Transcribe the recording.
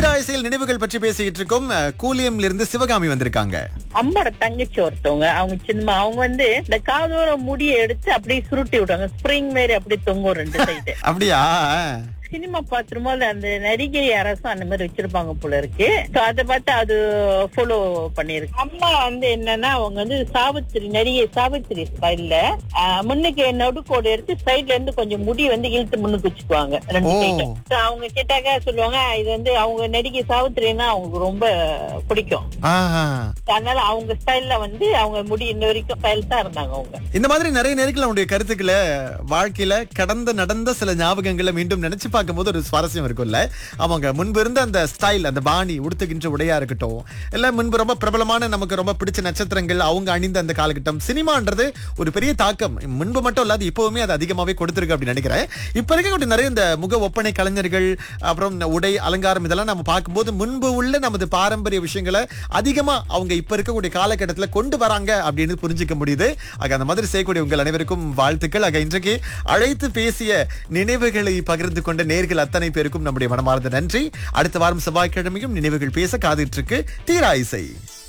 தீராயசையில் நினைவுகள் பற்றி பேசிக்கிட்டு இருக்கோம் அஹ், கூலியம்ல இருந்து சிவகாமி வந்திருக்காங்க அம்மாவோட தங்கச்சி ஒருத்தவங்க அவங்க சின்னம்மா அவங்க வந்து இந்த காதோர முடியை எடுத்து அப்படியே சுருட்டி விடுவாங்க ஸ்ப்ரிங் மாதிரி அப்படியே தொங்கும் ரெண்டு சைடு அப்படியா சினிமா பாத்துருமோ அந்த நடிகை அரசும் அந்த மாதிரி வச்சிருப்பாங்க போல இருக்கு So அதை பார்த்து அது ஃபாலோ பண்ணிருக்கு அம்மா வந்து என்னன்னா அவங்க வந்து சாவித்திரி நடிகை சாவித்திரி ஸ்டைல்ல முன்னுக்கு நடுக்கோடு எடுத்து சைட்ல இருந்து கொஞ்சம் முடி வந்து இழுத்து முன்னுக்கு வச்சுக்குவாங்க ரெண்டு ஓ. side உம். So அவங்க கேட்டாக்க சொல்லுவாங்க இது வந்து அவங்க நடிகை சாவித்திரின்னா அவங்களுக்கு ரொம்ப பிடிக்கும் ஆஹா. அதனால அவங்க ஸ்டைல்ல வந்து அவங்க முடி இன்ன வரைக்கும் ஸ்டைல் தான் இருந்தாங்க அவங்க இந்த மாதிரி நிறைய நேரங்கள் அவனுடைய கருத்துக்களை வாழ்க்கையில கடந்த நடந்த சில ஞாபகங்களை மீண்டும் நினைச்சு பார்க்கும்போது ஒரு சுவாரஸ்யம் இருக்கும்ல அவங்க முன்பு இருந்த அந்த ஸ்டைல் அந்த பாணி உடுத்துகின்ற உடையா இருக்கட்டும் இல்ல முன்பு ரொம்ப பிரபலமான நமக்கு ரொம்ப பிடிச்ச நட்சத்திரங்கள் அவங்க அணிந்த அந்த காலகட்டம் சினிமான்றது ஒரு பெரிய தாக்கம் முன்பு மட்டும் இல்லாது இப்பவுமே அது அதிகமாவே கொடுத்திருக்கு அப்படின்னு நினைக்கிறேன் இப்ப இருக்கக்கூடிய நிறைய இந்த முக ஒப்பனை கலைஞர்கள் அப்புறம் இந்த உடை அலங்காரம் இதெல்லாம் நம்ம பார்க்கும்போது முன்பு உள்ள நமது பாரம்பரிய விஷயங்களை அதிகமா அவங்க இப்ப இருக்கக்கூடிய காலகட்டத்துல கொண்டு வராங்க அப்படின்னு புரிஞ்சுக்க முடியுது ஆக அந்த மாதிரி செய்யக்கூடிய உங்கள் அனைவருக்கும் வாழ்த்துக்கள் ஆக இன்றைக்கு அழைத்து பேசிய நினைவுகளை பகிர்ந்து கொண்ட நேர்கள் அத்தனை பேருக்கும் நம்முடைய மனமார்ந்த நன்றி அடுத்த வாரம் செவ்வாய்க்கிழமையும் நினைவுகள் பேச காத்துட்டு இருக்கு தீரா இசை